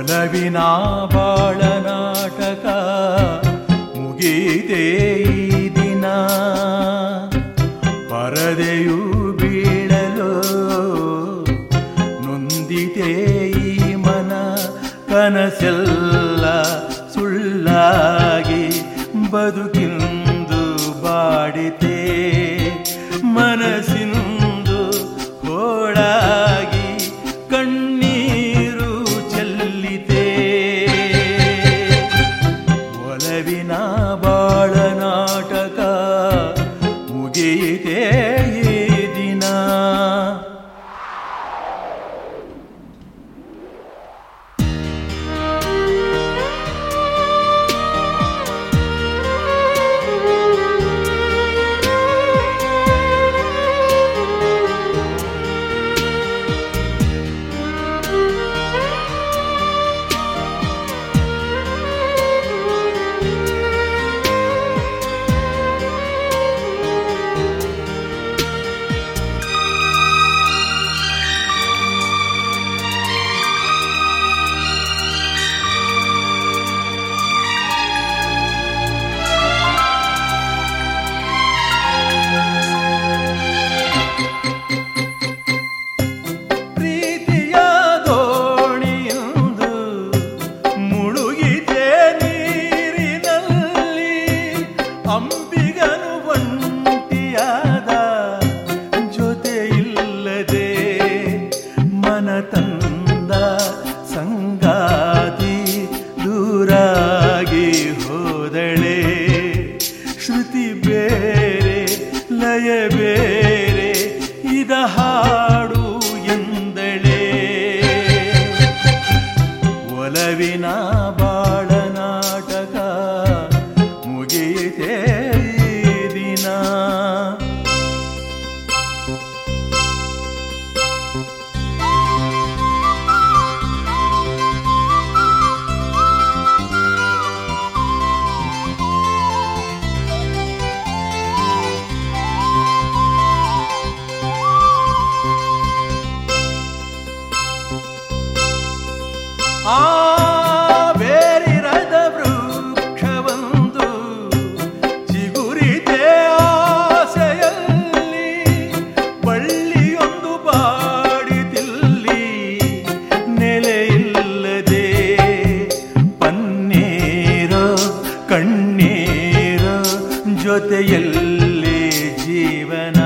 ಒಲವಿನ ಬಾಳ ನಾಟಕ ಮುಗೀತೆ ಈ ದಿನ ಪರದೆಯು ಬೀಳಲು ನೊಂದಿತೆ ಈ ಮನ ಕನಸೆಲ್ಲ ಸುಳ್ಳಾಗಿ ಬದುಕಿಂದು ಬಾಡಿತೆ ಮನಸ್ಸಿಂದು ಹೋಳಾಗಿ ಕಣ್ಣೀರು ಚೆಲ್ಲಿತೆ ಒಲವಿನ ಬಾಳ ನಾಟಕ ಮುಗಿಯಿತೆ ಈ ದಿನ ಪ್ರೀತಿಯ ದೋಣಿಯೊಂದು ಮುಳುಗಿದೆ ನೀರಿನಲ್ಲಿ ಅಂಬಿಗನು ಒಂಟಿಯಾದ ಜೊತೆ ಇಲ್ಲದೆ ಮನ ತಂದ ಸಂಗಾತಿ ದೂರಾಗಿ ಹೋದಳೆ ಶ್ರುತಿ ಬೇರೆ ಲಯ ಬೇರೆ ಇದ ಹಾಡು ಎಂದಳೆ ಒಲವಿನ ಬಾಳ ನಾಟಕ ಮುಗಿಯಿತೆ ಈ ದಿನ ಆ ಬೇರಿರದ ವೃಕ್ಷವೊಂದು ಚಿಗುರಿದೆ ಆಸೆಯಲ್ಲಿ ಬಳ್ಳಿಯೊಂದು ಬಾಡಿತಿಲ್ಲಿ ನೆಲೆಯಿಲ್ಲದೆ ಪನ್ನೀರೋ ಕಣ್ಣೀರೋ ಜೊತೆಯಲ್ಲಿ ಜೀವನ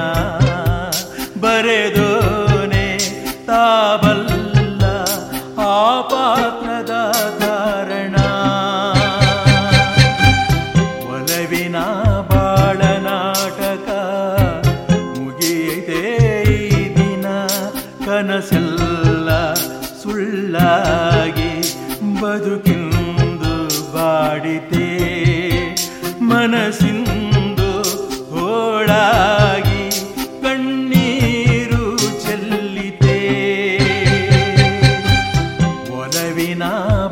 ಬರೆದೋನೆ ತಾಬಲ್ಲ ಆ ಪಾತ್ರದ ಕಾರಣ ಒಲವಿನ ಬಾಳ ನಾಟಕ ಮುಗಿಯಿತೆ ಈ ದಿನ ಕನಸೆಲ್ಲ ಸುಳ್ಳಾಗಿ ಬದುಕಿಂದು ಬಾಡಿತೆ ಮನಸ್ಸಿಂದು ಹೋಳಾಗಿ ಕಣ್ಣೀರು ಚೆಲ್ಲಿತೆ ಒಲವಿನ